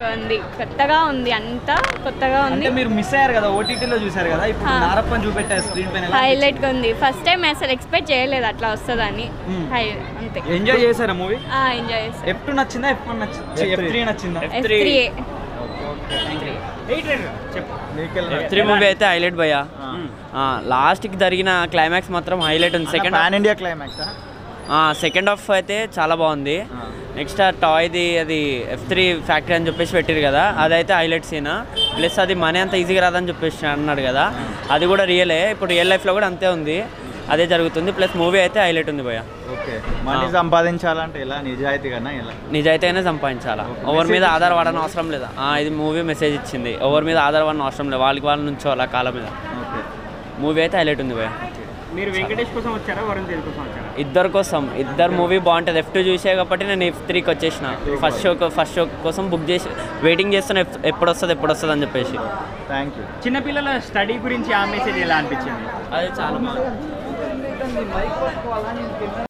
ఉంది కొత్తగా ఉంది అంతా కొత్తగా ఉంది అంటే మీరు మిస్ అయ్యారు కదా ఓటీటీలో చూసారు కదా ఇప్పుడు ఆ. నారప్పని చూపెట్టారు స్క్రీన్ పైన ఎలా హైలైట్ గా ఉంది ఫస్ట్ టైం అసలు ఎక్స్పెక్ట్ చేయలేదు అట్లా వస్తుందని Hmm. హై అంతే ఎంజాయ్ చేశారా మూవీ ఎంజాయ్ చేస్తాం ఎఫ్ టూ నచ్చిందా ఎఫ్ వన్ నచ్చిందా ఎఫ్ త్రీ నచ్చిందా ఎఫ్ త్రీ త్రీ మూవీ అయితే హైలైట్ భయ్యా లాస్ట్కి జరిగిన క్లైమాక్స్ మాత్రం హైలైట్ ఉంది second pan India climax second half అయితే చాలా బాగుంది నెక్స్ట్ ఆ టాయ్ది అది ఎఫ్ త్రీ ఫ్యాక్టరీ అని చెప్పేసి పెట్టారు కదా అదైతే హైలైట్ సీన్ ప్లస్ అది మనీ అంత ఈజీగా రాదని చెప్పేసి అన్నాడు కదా అది కూడా రియలే ఇప్పుడు రియల్ లైఫ్లో కూడా అంతే ఉంది అదే జరుగుతుంది ప్లస్ మూవీ అయితే హైలైట్ ఉంది భయ్య ఓకే మనీ సంపాదించాలంటే ఎలా నిజాయితీగానా ఎలా నిజాయితీగానే సంపాదించాలా ఎవరి మీద ఆధారపడని అవసరం లేదా ఆ, ఇది మూవీ మెసేజ్ ఇచ్చింది ఎవరి మీద ఆధారపడని అవసరం లేదు వాళ్ళకి వాళ్ళ నుంచి వాళ్ళ కాలం మీద ఓకే మూవీ అయితే హైలైట్ ఉంది భయ్య మీరు వెంకటేష్ కోసం వచ్చారా వరుణ్ తేజ్ కోసం వచ్చారా ఇద్దరు కోసం ఇద్దరు మూవీ బాగుంటుంది ఎఫ్ టూ చూసే కాబట్టి నేను ఎఫ్ త్రీకి వచ్చేసిన ఫస్ట్ షో ఫస్ట్ షో కోసం బుక్ చేసి వెయిటింగ్ చేస్తున్నా ఎప్- ఎప్పుడు వస్తుంది ఎప్పుడు వస్తుంది అని చెప్పేసి థ్యాంక్ యూ చిన్నపిల్లల స్టడీ గురించి ఆ మెసేజ్ ఎలా అనిపించింది అది చాలా